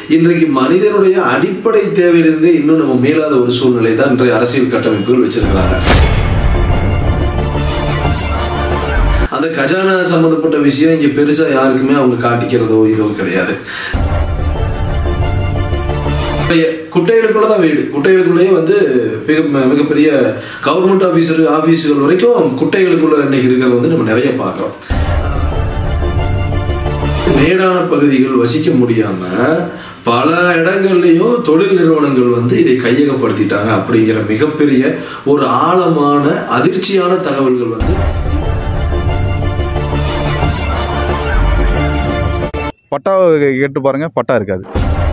இன்றைக்கு மனிதனுடைய அடிப்படை தேவையிலிருந்தே இன்னும் நம்ம மீளாத ஒரு சூழ்நிலை தான் இன்றைய அரசியல் கட்டமைப்புகள் வச்சிருக்கிறாங்க அந்த கஜானா சம்மந்தப்பட்ட விஷயம் இங்க பெருசா யாருக்குமே அவங்க காட்டிக்கிறதோ இதோ கிடையாது குட்டைகளுக்குள்ள தான் வீடு குட்டைகளுக்குள்ளேயே வந்து மிக மிகப்பெரிய கவர்மெண்ட் ஆஃபீஸர் ஆஃபீஸுகள் வரைக்கும் குட்டைகளுக்குள்ள இன்னைக்கு இருக்கிறத வந்து நம்ம நிறைய பார்க்குறோம் மேடான பகுதிகள் வசிக்க முடியாம பல இடங்கள்லையும் தொழில் நிறுவனங்கள் வந்து இதை கையகப்படுத்திட்டாங்க அப்படிங்கிற மிகப்பெரிய ஒரு ஆழமான அதிர்ச்சியான தகவல்கள் வந்து பட்டா கேட்டு பாருங்க பட்டா இருக்காது